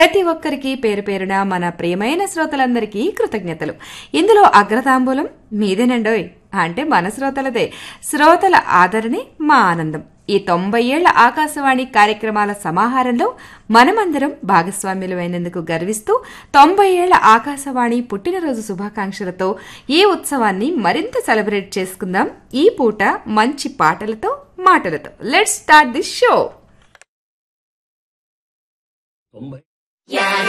ప్రతి ఒక్కరికి పేరు పేరున మన ప్రియమైన శ్రోతలందరికీ కృతజ్ఞతలు ఇందులో అగ్రతాంబూలం మీదేనండోయ్ అంటే మన శ్రోతలదే శ్రోతల ఆదరణే మా ఆనందం ఈ తొంభై ఏళ్ల ఆకాశవాణి కార్యక్రమాల సమాహారంలో మనమందరం భాగస్వామ్యులమైనందుకు గర్విస్తూ తొంభై ఏళ్ల ఆకాశవాణి పుట్టినరోజు శుభాకాంక్షలతో ఈ ఉత్సవాన్ని మరింత సెలబ్రేట్ చేసుకుందాం ఈ పూట మంచి పాటలతో మాటలతో లెట్స్ స్టార్ట్ దిస్ షో తొంభై Yeah,